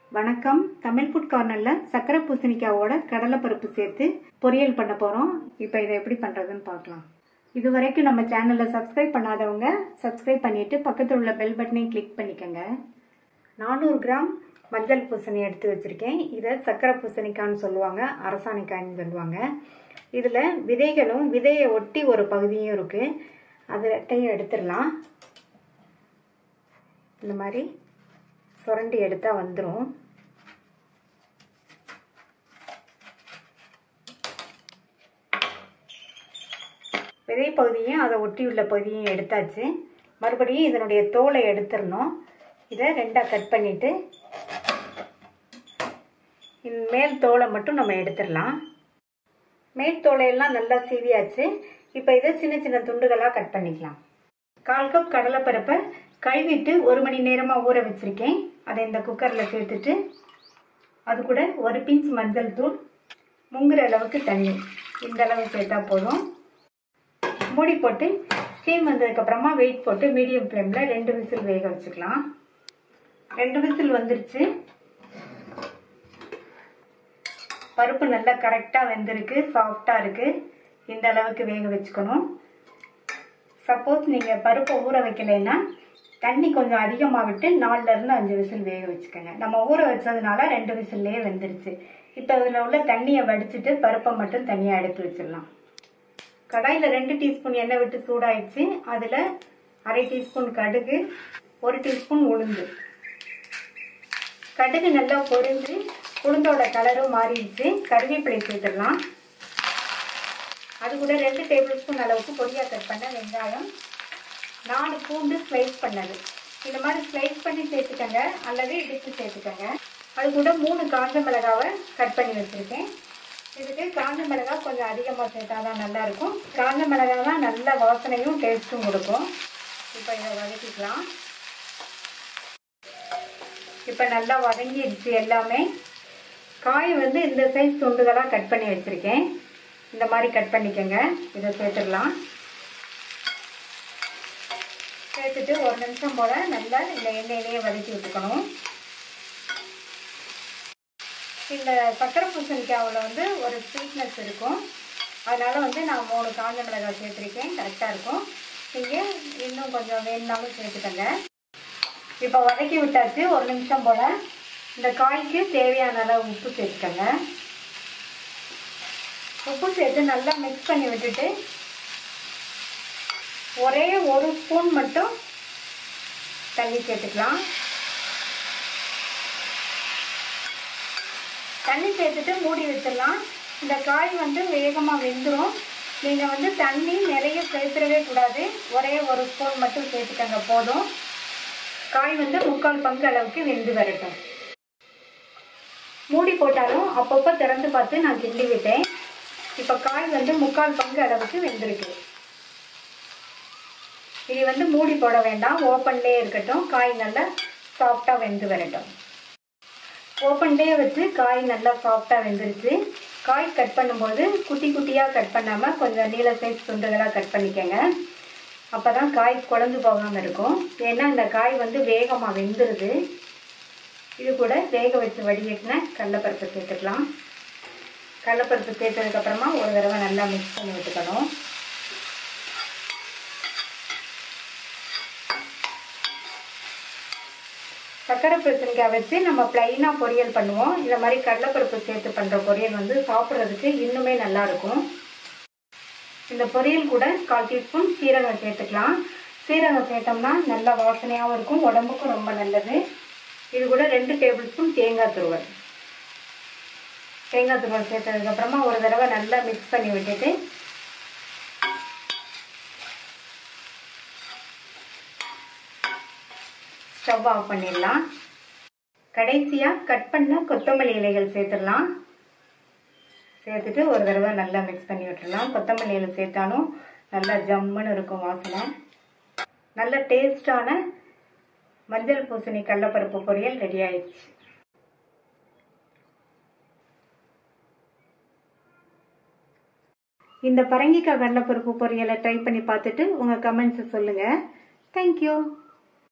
வணக்கம் தமிழ் ஃபுட் கார்னரில் சக்கரை பூசணிக்காவோட கடலைப்பருப்பு சேர்த்து பொரியல் பண்ண போகிறோம் இப்போ இதை எப்படி பண்ணுறதுன்னு பார்க்கலாம் இது வரைக்கும் நம்ம சேனலில் சப்ஸ்கிரைப் பண்ணாதவங்க சப்ஸ்கிரைப் பண்ணிவிட்டு பக்கத்தில் உள்ள பெல் பட்டனையும் கிளிக் பண்ணிக்கோங்க நானூறு கிராம் மஞ்சள் பூசணி எடுத்து வச்சுருக்கேன் இதை சக்கரை பூசணிக்கான்னு சொல்லுவாங்க அரசாணிக்காய்ன்னு சொல்லுவாங்க இதில் விதைகளும் விதையை ஒட்டி ஒரு பகுதியும் இருக்குது அது ரெட்டையும் எடுத்துடலாம் இந்த மாதிரி சுரண்டி எடுத்தால் வந்துடும் விதை பகுதியும் அதை ஒட்டியுள்ள பகுதியும் எடுத்தாச்சு மறுபடியும் இதனுடைய தோலை எடுத்துடணும் இதை ரெண்டாக கட் பண்ணிவிட்டு மேல் தோலை மட்டும் நம்ம எடுத்துடலாம் மேல் தோலையெல்லாம் நல்லா சீவியாச்சு இப்போ இதை சின்ன சின்ன துண்டுகளாக கட் பண்ணிக்கலாம் கால் கப் கடலைப்பருப்பை கழுவிட்டு ஒரு மணி நேரமாக ஊற வச்சுருக்கேன் அதை இந்த குக்கரில் சேர்த்துட்டு அது கூட ஒரு பிஞ்ச் மஞ்சள் தூள் முங்குற அளவுக்கு தண்ணி இந்த அளவு சேர்த்தா போதும் மூடி போட்டு ஸ்டீம் வந்ததுக்கப்புறமா வெயிட் போட்டு மீடியம் ஃப்ளேமில் ரெண்டு விசில் வேக வச்சுக்கலாம் ரெண்டு விசில் வந்துருச்சு பருப்பு நல்லா கரெக்டாக வெந்திருக்கு சாஃப்டாக இருக்குது இந்த அளவுக்கு வேக வச்சுக்கணும் சப்போஸ் நீங்கள் பருப்பை ஊற வைக்கலைன்னா தண்ணி கொஞ்சம் அதிகமாக விட்டு நாலுலேருந்து அஞ்சு விசில் வேக வச்சுக்கோங்க நம்ம ஊற வச்சதுனால ரெண்டு விசில்லையே வெந்துருச்சு இப்போ இதில் உள்ள தண்ணியை வடிச்சிட்டு பருப்பை மட்டும் தனியாக எடுத்து வச்சிடலாம் கடாயில் ரெண்டு டீஸ்பூன் எண்ணெய் விட்டு சூடாயிடுச்சு அதில் அரை டீஸ்பூன் கடுகு ஒரு டீஸ்பூன் உளுந்து கடுகு நல்லா பொரிஞ்சு உளுந்தோட கலரும் மாறிடுச்சு கருவேப்பிலை சேர்த்துடலாம் அது கூட ரெண்டு டேபிள் ஸ்பூன் அளவுக்கு பொடியாக கட் பண்ண வெங்காயம் நாலு பூண்டு ஸ்லைஸ் பண்ணது இந்த மாதிரி ஸ்லைஸ் பண்ணி சேர்த்துக்கங்க அல்லது இடித்து சேர்த்துக்கங்க அது கூட மூணு காஞ்ச மிளகாவை கட் பண்ணி வச்சுருக்கேன் இதுக்கு காஞ்ச மிளகாய் கொஞ்சம் அதிகமாக சேர்த்தா தான் நல்லாயிருக்கும் காஞ்ச மிளகாய் தான் நல்ல வாசனையும் டேஸ்ட்டும் கொடுக்கும் இப்போ இதை வதக்கிக்கலாம் இப்போ நல்லா வதங்கிடுச்சு எல்லாமே காய் வந்து இந்த சைஸ் துண்டுகளாக கட் பண்ணி வச்சுருக்கேன் இந்த மாதிரி கட் பண்ணிக்கோங்க இதை சேர்த்துடலாம் சேர்த்துட்டு ஒரு நிமிஷம் போல் நல்லா இந்த எண்ணெயிலேயே வதக்கி விட்டுக்கணும் இந்த சக்கரை பூசணிக்காவில் வந்து ஒரு ஸ்வீட்னஸ் இருக்கும் அதனால் வந்து நான் மூணு காஞ்ச மிளகாய் சேர்த்துருக்கேன் கரெக்டாக இருக்கும் நீங்கள் இன்னும் கொஞ்சம் வேணுனாலும் சேர்த்துக்கங்க இப்போ வதக்கி விட்டாச்சு ஒரு நிமிஷம் போல் இந்த காய்க்கு தேவையான அளவு உப்பு சேர்த்துக்கங்க உப்பு சேர்த்து நல்லா மிக்ஸ் பண்ணி விட்டுட்டு ஒரே ஒரு ஸ்பூன் மட்டும் தண்ணி சேர்த்துக்கலாம் தண்ணி சேர்த்துட்டு மூடி வச்சிடலாம் இந்த காய் வந்து வேகமாக வெந்துடும் நீங்கள் வந்து தண்ணி நிறைய சேர்த்துடவே கூடாது ஒரே ஒரு ஸ்பூன் மட்டும் சேர்த்துக்கங்க போதும் காய் வந்து முக்கால் பங்கு அளவுக்கு வெந்து வரட்டும் மூடி போட்டாலும் அப்பப்போ திறந்து பார்த்து நான் கிண்டி விட்டேன் இப்போ காய் வந்து முக்கால் பங்கு அளவுக்கு வெந்திருக்கு இது வந்து மூடி போட வேண்டாம் ஓப்பன்லேயே இருக்கட்டும் காய் நல்லா சாஃப்டாக வெந்து வரட்டும் ஓப்பன்லேயே வச்சு காய் நல்லா சாஃப்டாக வெந்துருச்சு காய் கட் பண்ணும்போது குட்டி குட்டியாக கட் பண்ணாமல் கொஞ்சம் நீல சைஸ் துண்டுகளாக கட் பண்ணிக்கோங்க அப்போ தான் காய் குழஞ்சு போகாமல் இருக்கும் ஏன்னா இந்த காய் வந்து வேகமாக வெந்துருது இது கூட வேக வச்சு வடிகட்டின கடலப்பருப்பு சேர்த்துக்கலாம் கடலப்பருப்பு சேர்த்ததுக்கப்புறமா ஒரு தடவை நல்லா மிக்ஸ் பண்ணி விட்டுக்கணும் சக்கரை பூசணிக்காய் வச்சு நம்ம ப்ளைனாக பொரியல் பண்ணுவோம் இந்த மாதிரி கடலைப்பருப்பு சேர்த்து பண்ணுற பொரியல் வந்து சாப்பிட்றதுக்கு இன்னுமே நல்லாயிருக்கும் இந்த பொரியல் கூட கால் டீஸ்பூன் சீரகம் சேர்த்துக்கலாம் சீரகம் சேர்த்தோம்னா நல்லா வாசனையாகவும் இருக்கும் உடம்புக்கும் ரொம்ப நல்லது இது கூட ரெண்டு டேபிள் ஸ்பூன் தேங்காய் துருவல் தேங்காய் துருவல் சேர்த்ததுக்கப்புறமா ஒரு தடவை நல்லா மிக்ஸ் பண்ணி விட்டுட்டு ஸ்டவ் ஆஃப் பண்ணிடலாம் கடைசியாக கட் பண்ண கொத்தமல்லி இலைகள் சேர்த்துடலாம் சேர்த்துட்டு ஒரு தடவை நல்லா மிக்ஸ் பண்ணி விட்டுடலாம் கொத்தமல்லி இலை சேர்த்தாலும் நல்லா ஜம்முன்னு இருக்கும் வாசனை நல்ல டேஸ்டான மஞ்சள் பூசணி கடலப்பருப்பு பொரியல் ரெடி ஆயிடுச்சு இந்த பரங்கிக்காய் கடலைப்பருப்பு பொரியலை ட்ரை பண்ணி பார்த்துட்டு உங்கள் கமெண்ட்ஸை சொல்லுங்கள் தேங்க்யூ